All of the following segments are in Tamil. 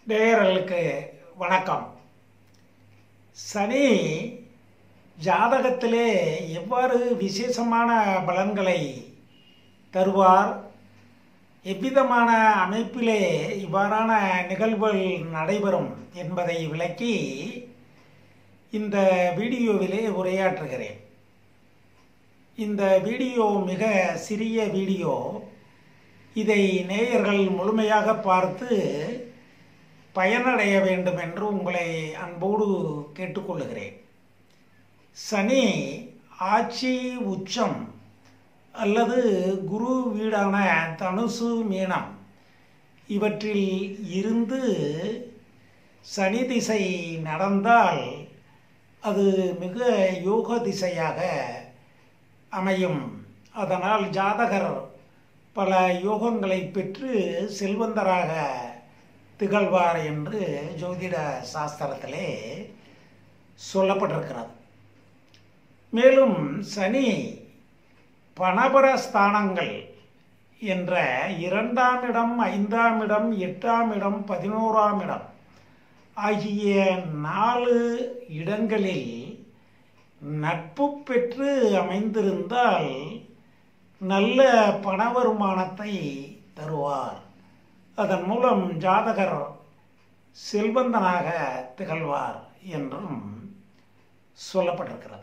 நேயர்களுக்கு வணக்கம் சனி ஜாதகத்திலே எவ்வாறு விசேஷமான பலன்களை தருவார் எவ்விதமான அமைப்பிலே இவ்வாறான நிகழ்வுகள் நடைபெறும் என்பதை விளக்கி இந்த வீடியோவிலே உரையாற்றுகிறேன் இந்த வீடியோ மிக சிறிய வீடியோ இதை நேயர்கள் முழுமையாக பார்த்து பயனடைய வேண்டும் என்று உங்களை அன்போடு கேட்டுக்கொள்ளுகிறேன் சனி ஆட்சி உச்சம் அல்லது குரு வீடான தனுசு மீனம் இவற்றில் இருந்து சனி திசை நடந்தால் அது மிக யோக திசையாக அமையும் அதனால் ஜாதகர் பல யோகங்களை பெற்று செல்வந்தராக திகழ்வார் என்று ஜோதிட சாஸ்திரத்திலே சொல்லப்பட்டிருக்கிறது மேலும் சனி பணபர ஸ்தானங்கள் என்ற இரண்டாம் இடம் ஐந்தாம் இடம் எட்டாம் இடம் பதினோராம் இடம் ஆகிய நாலு இடங்களில் நட்பு பெற்று அமைந்திருந்தால் நல்ல பண வருமானத்தை தருவார் அதன் மூலம் ஜாதகர் செல்வந்தனாக திகழ்வார் என்றும் சொல்லப்பட்டிருக்கிறது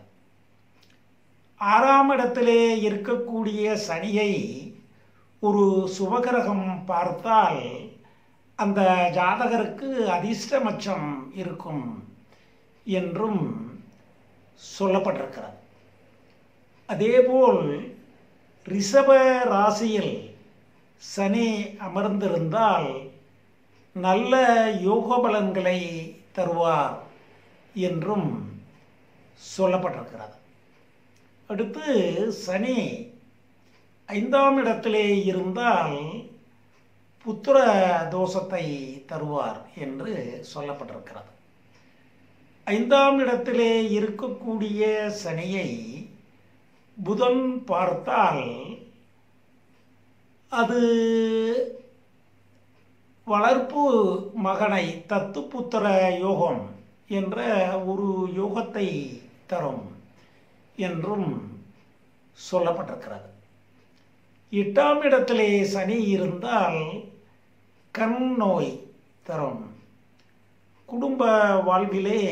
ஆறாம் இடத்திலே இருக்கக்கூடிய சனியை ஒரு சுபகிரகம் பார்த்தால் அந்த ஜாதகருக்கு அதிர்ஷ்டமச்சம் இருக்கும் என்றும் சொல்லப்பட்டிருக்கிறது அதேபோல் ரிஷப ராசியில் சனி அமர்ந்திருந்தால் நல்ல யோக பலன்களை தருவார் என்றும் சொல்லப்பட்டிருக்கிறது அடுத்து சனி ஐந்தாம் இடத்திலே இருந்தால் புத்திர தோஷத்தை தருவார் என்று சொல்லப்பட்டிருக்கிறது ஐந்தாம் இடத்திலே இருக்கக்கூடிய சனியை புதன் பார்த்தால் அது வளர்ப்பு மகனை தத்துப்புத்திர யோகம் என்ற ஒரு யோகத்தை தரும் என்றும் சொல்லப்பட்டிருக்கிறது எட்டாம் இடத்திலே சனி இருந்தால் கண் நோய் தரும் குடும்ப வாழ்விலே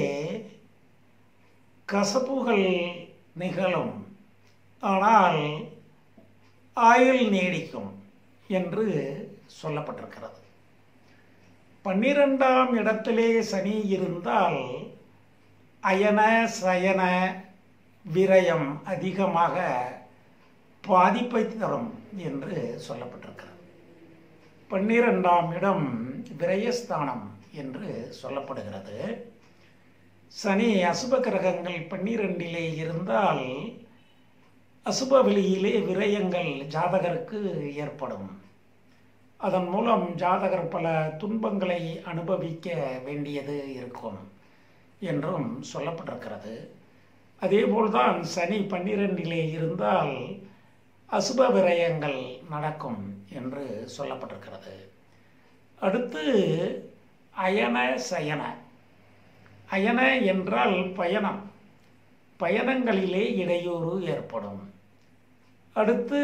கசப்புகள் நிகழும் ஆனால் ஆயுள் நீடிக்கும் என்று சொல்லப்பட்டிருக்கிறது பன்னிரெண்டாம் இடத்திலே சனி இருந்தால் அயன சயன விரயம் அதிகமாக பாதிப்பை தரும் என்று சொல்லப்பட்டிருக்கிறது பன்னிரெண்டாம் இடம் விரயஸ்தானம் என்று சொல்லப்படுகிறது சனி அசுப கிரகங்கள் பன்னிரெண்டிலே இருந்தால் அசுப வெளியிலே விரயங்கள் ஜாதகருக்கு ஏற்படும் அதன் மூலம் ஜாதகர் பல துன்பங்களை அனுபவிக்க வேண்டியது இருக்கும் என்றும் சொல்லப்பட்டிருக்கிறது அதேபோல்தான் சனி பன்னிரெண்டிலே இருந்தால் அசுப விரயங்கள் நடக்கும் என்று சொல்லப்பட்டிருக்கிறது அடுத்து அயன சயன அயன என்றால் பயணம் பயணங்களிலே இடையூறு ஏற்படும் அடுத்து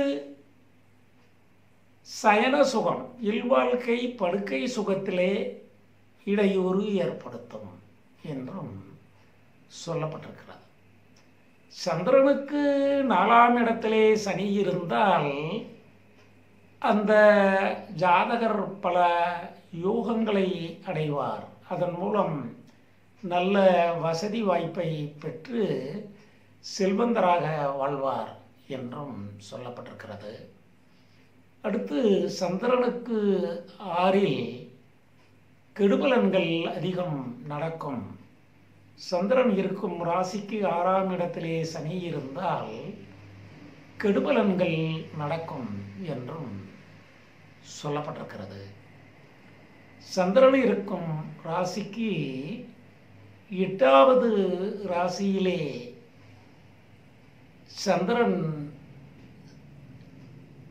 சயன சுகம் இல்வாழ்க்கை படுக்கை சுகத்திலே இடையூறு ஏற்படுத்தும் என்றும் சொல்லப்பட்டிருக்கிறது சந்திரனுக்கு நாலாம் இடத்திலே சனி இருந்தால் அந்த ஜாதகர் பல யோகங்களை அடைவார் அதன் மூலம் நல்ல வசதி வாய்ப்பை பெற்று செல்வந்தராக வாழ்வார் என்றும் சொல்லப்பட்டிருக்கிறது அடுத்து சந்திரனுக்கு ஆறில் கெடுபலன்கள் அதிகம் நடக்கும் சந்திரன் இருக்கும் ராசிக்கு ஆறாம் இடத்திலே சனி இருந்தால் கெடுபலன்கள் நடக்கும் என்றும் சொல்லப்பட்டிருக்கிறது சந்திரன் இருக்கும் ராசிக்கு எட்டாவது ராசியிலே சந்திரன்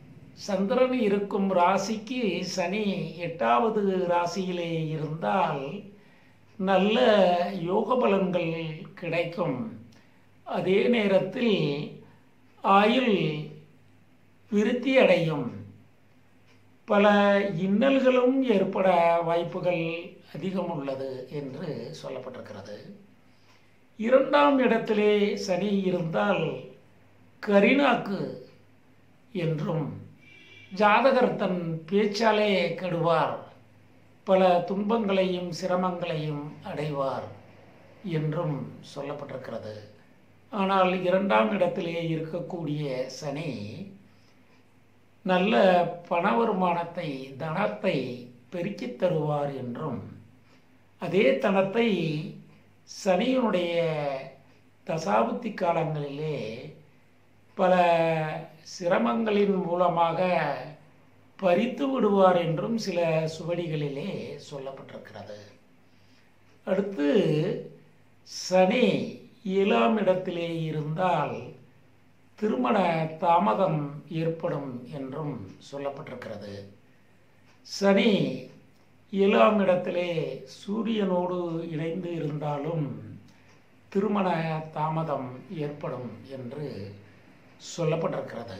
சந்திரன் இருக்கும் ராசிக்கு சனி எட்டாவது ராசியிலே இருந்தால் நல்ல யோக பலன்கள் கிடைக்கும் அதே நேரத்தில் ஆயுள் விருத்தி அடையும் பல இன்னல்களும் ஏற்பட வாய்ப்புகள் அதிகம் உள்ளது என்று சொல்லப்பட்டிருக்கிறது இரண்டாம் இடத்திலே சனி இருந்தால் கரிநாக்கு என்றும் ஜாதகர் தன் பேச்சாலே கெடுவார் பல துன்பங்களையும் சிரமங்களையும் அடைவார் என்றும் சொல்லப்பட்டிருக்கிறது ஆனால் இரண்டாம் இடத்திலே இருக்கக்கூடிய சனி நல்ல பண வருமானத்தை தனத்தை பெருக்கித் தருவார் என்றும் அதே தனத்தை சனியினுடைய தசாபுத்தி காலங்களிலே பல சிரமங்களின் மூலமாக பறித்து விடுவார் என்றும் சில சுவடிகளிலே சொல்லப்பட்டிருக்கிறது அடுத்து சனி ஏழாம் இடத்திலே இருந்தால் திருமண தாமதம் ஏற்படும் என்றும் சொல்லப்பட்டிருக்கிறது சனி ஏழாம் இடத்திலே சூரியனோடு இணைந்து இருந்தாலும் திருமண தாமதம் ஏற்படும் என்று சொல்லப்பட்டிருக்கிறது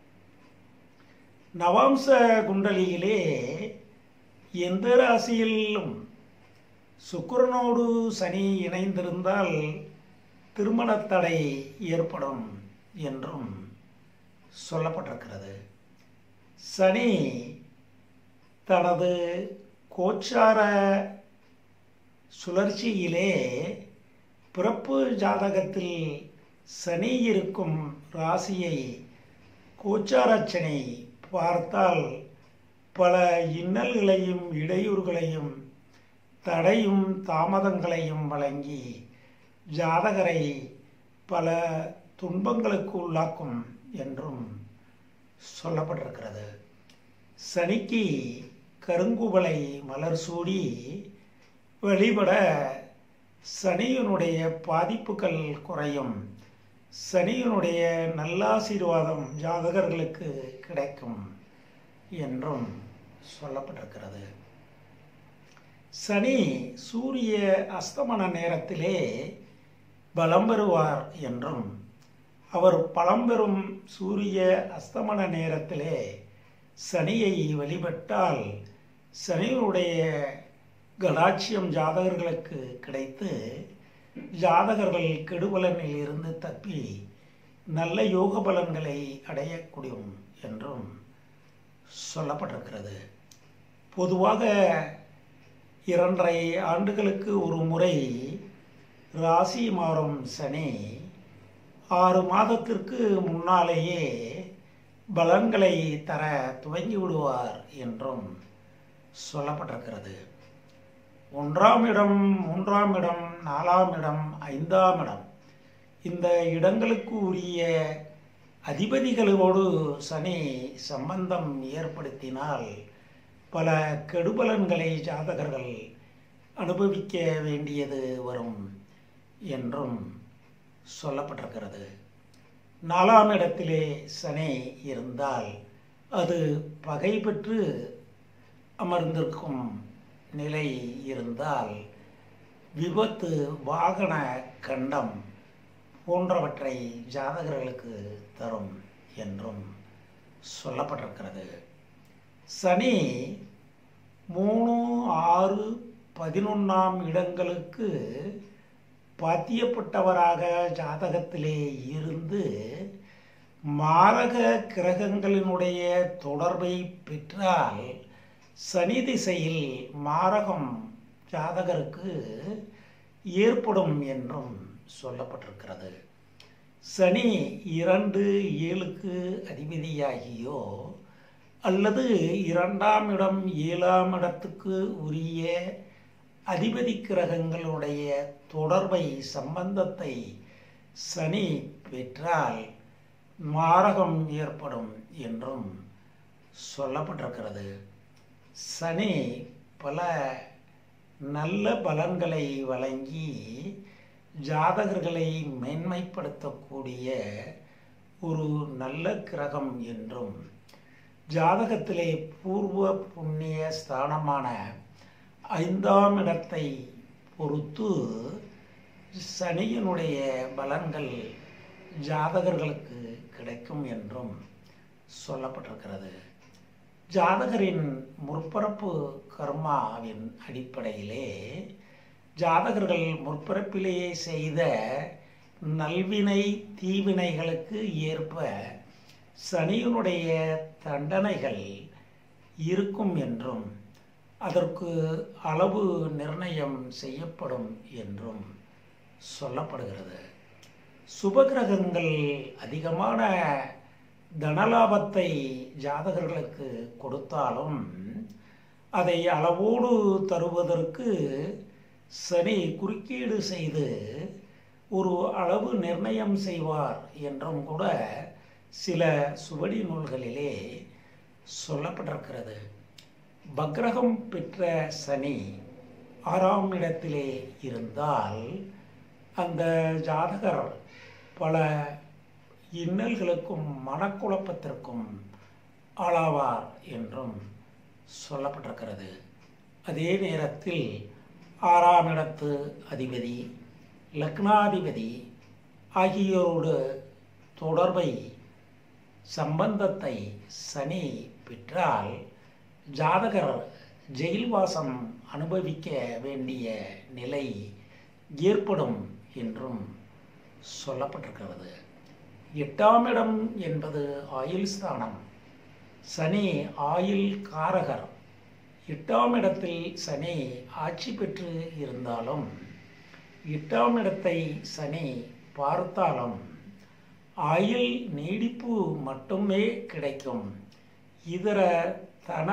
நவாம்ச குண்டலியிலே எந்த ராசியிலும் சுக்கிரனோடு சனி இணைந்திருந்தால் திருமணத்தடை ஏற்படும் என்றும் சொல்லப்பட்டிருக்கிறது சனி தனது கோச்சார சுழற்சியிலே பிறப்பு ஜாதகத்தில் சனி இருக்கும் ராசியை கோச்சாரச்சனை பார்த்தால் பல இன்னல்களையும் இடையூறுகளையும் தடையும் தாமதங்களையும் வழங்கி ஜாதகரை பல துன்பங்களுக்கு உள்ளாக்கும் என்றும் சொல்லப்பட்டிருக்கிறது சனிக்கு கருங்குவளை மலர் சூடி வழிபட சனியினுடைய பாதிப்புகள் குறையும் சனியினுடைய நல்லாசீர்வாதம் ஜாதகர்களுக்கு கிடைக்கும் என்றும் சொல்லப்பட்டிருக்கிறது சனி சூரிய அஸ்தமன நேரத்திலே பலம் பெறுவார் என்றும் அவர் பலம் பெறும் சூரிய அஸ்தமன நேரத்திலே சனியை வழிபட்டால் சனியினுடைய கடாட்சியம் ஜாதகர்களுக்கு கிடைத்து ஜாதகர்கள் கெடுபலனில் இருந்து தப்பி நல்ல யோக பலன்களை அடையக்கூடும் என்றும் சொல்லப்பட்டிருக்கிறது பொதுவாக இரண்டரை ஆண்டுகளுக்கு ஒரு முறை ராசி மாறும் சனி ஆறு மாதத்திற்கு முன்னாலேயே பலன்களை தர துவங்கி விடுவார் என்றும் சொல்லப்பட்டிருக்கிறது ஒன்றாம் இடம் மூன்றாம் இடம் நாலாம் இடம் ஐந்தாம் இடம் இந்த இடங்களுக்கு உரிய அதிபதிகளோடு சனி சம்பந்தம் ஏற்படுத்தினால் பல கெடுபலன்களை ஜாதகர்கள் அனுபவிக்க வேண்டியது வரும் என்றும் சொல்லப்பட்டிருக்கிறது நாலாம் இடத்திலே சனி இருந்தால் அது பகை பெற்று அமர்ந்திருக்கும் நிலை இருந்தால் விபத்து வாகன கண்டம் போன்றவற்றை ஜாதகர்களுக்கு தரும் என்றும் சொல்லப்பட்டிருக்கிறது சனி மூணு ஆறு பதினொன்றாம் இடங்களுக்கு பாத்தியப்பட்டவராக ஜாதகத்திலே இருந்து மாரக கிரகங்களினுடைய தொடர்பை பெற்றால் சனி திசையில் மாரகம் ஜாதகருக்கு ஏற்படும் என்றும் சொல்லப்பட்டிருக்கிறது சனி இரண்டு ஏழுக்கு அதிபதியாகியோ அல்லது இரண்டாம் இடம் ஏழாம் இடத்துக்கு உரிய அதிபதி கிரகங்களுடைய தொடர்பை சம்பந்தத்தை சனி பெற்றால் மாரகம் ஏற்படும் என்றும் சொல்லப்பட்டிருக்கிறது சனி பல நல்ல பலன்களை வழங்கி ஜாதகர்களை மேன்மைப்படுத்தக்கூடிய ஒரு நல்ல கிரகம் என்றும் ஜாதகத்திலே பூர்வ புண்ணிய ஸ்தானமான ஐந்தாம் இடத்தை பொறுத்து சனியினுடைய பலன்கள் ஜாதகர்களுக்கு கிடைக்கும் என்றும் சொல்லப்பட்டிருக்கிறது ஜாதகரின் முற்பரப்பு கர்மாவின் அடிப்படையிலே ஜாதகர்கள் முற்பிறப்பிலேயே செய்த நல்வினை தீவினைகளுக்கு ஏற்ப சனியினுடைய தண்டனைகள் இருக்கும் என்றும் அதற்கு அளவு நிர்ணயம் செய்யப்படும் என்றும் சொல்லப்படுகிறது சுபகிரகங்கள் அதிகமான தனலாபத்தை ஜாதகர்களுக்கு கொடுத்தாலும் அதை அளவோடு தருவதற்கு சனி குறுக்கீடு செய்து ஒரு அளவு நிர்ணயம் செய்வார் என்றும் கூட சில சுவடி நூல்களிலே சொல்லப்பட்டிருக்கிறது பக்ரகம் பெற்ற சனி ஆறாம் இடத்திலே இருந்தால் அந்த ஜாதகர் பல இன்னல்களுக்கும் மனக்குழப்பத்திற்கும் ஆளாவார் என்றும் சொல்லப்பட்டிருக்கிறது அதே நேரத்தில் ஆறாம் இடத்து அதிபதி லக்னாதிபதி ஆகியோரோடு தொடர்பை சம்பந்தத்தை சனி பெற்றால் ஜாதகர் ஜெயில்வாசம் அனுபவிக்க வேண்டிய நிலை ஏற்படும் என்றும் சொல்லப்பட்டிருக்கிறது எட்டாம் இடம் என்பது ஆயுள் ஸ்தானம் சனி ஆயுள் காரகர் எட்டாம் இடத்தில் சனி ஆட்சி பெற்று இருந்தாலும் எட்டாம் இடத்தை சனி பார்த்தாலும் ஆயுள் நீடிப்பு மட்டுமே கிடைக்கும் இதர தன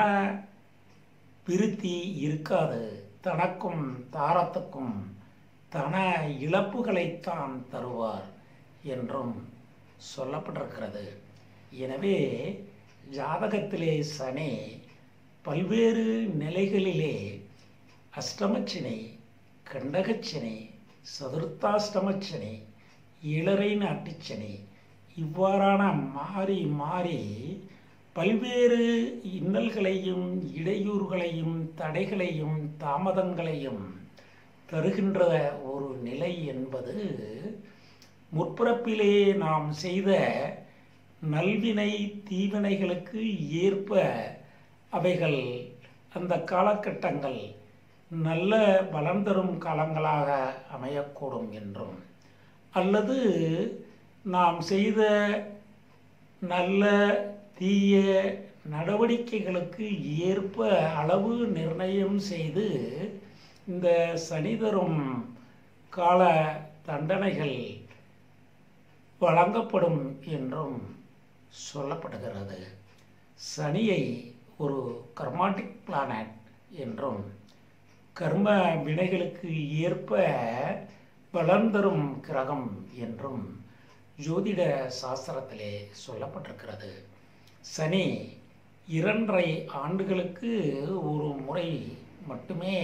விருத்தி இருக்காது தனக்கும் தாரத்துக்கும் தன இழப்புகளைத்தான் தருவார் என்றும் சொல்லப்பட்டிருக்கிறது எனவே ஜாதகத்திலே சனி பல்வேறு நிலைகளிலே அஷ்டமச்சினை கண்டகச்சனி சதுர்த்தாஷ்டமச்சனி ஏழரை நாட்டுச்சனி இவ்வாறான மாறி மாறி பல்வேறு இன்னல்களையும் இடையூறுகளையும் தடைகளையும் தாமதங்களையும் தருகின்ற ஒரு நிலை என்பது முற்பிறப்பிலே நாம் செய்த நல்வினை தீவினைகளுக்கு ஏற்ப அவைகள் அந்த காலகட்டங்கள் நல்ல பலம் தரும் காலங்களாக அமையக்கூடும் என்றும் அல்லது நாம் செய்த நல்ல தீய நடவடிக்கைகளுக்கு ஏற்ப அளவு நிர்ணயம் செய்து இந்த சனி தரும் கால தண்டனைகள் வழங்கப்படும் என்றும் சொல்லப்படுகிறது சனியை ஒரு கர்மாட்டிக் பிளானட் என்றும் கர்ம வினைகளுக்கு ஏற்ப பலன் தரும் கிரகம் என்றும் ஜோதிட சாஸ்திரத்திலே சொல்லப்பட்டிருக்கிறது சனி இரண்டரை ஆண்டுகளுக்கு ஒரு முறை மட்டுமே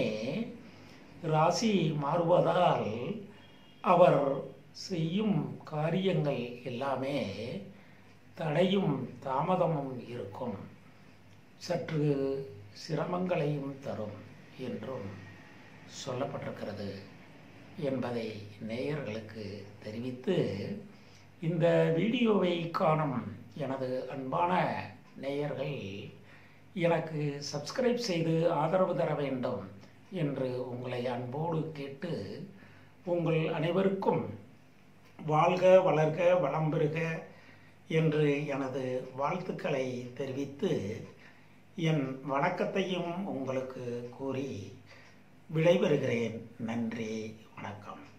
ராசி மாறுவதால் அவர் செய்யும் காரியங்கள் எல்லாமே தடையும் தாமதமும் இருக்கும் சற்று சிரமங்களையும் தரும் என்றும் சொல்லப்பட்டிருக்கிறது என்பதை நேயர்களுக்கு தெரிவித்து இந்த வீடியோவை காணும் எனது அன்பான நேயர்கள் எனக்கு சப்ஸ்கிரைப் செய்து ஆதரவு தர வேண்டும் என்று உங்களை அன்போடு கேட்டு உங்கள் அனைவருக்கும் வாழ்க வளர்க வளம் பெறுக என்று எனது வாழ்த்துக்களை தெரிவித்து என் வணக்கத்தையும் உங்களுக்கு கூறி விடைபெறுகிறேன் நன்றி வணக்கம்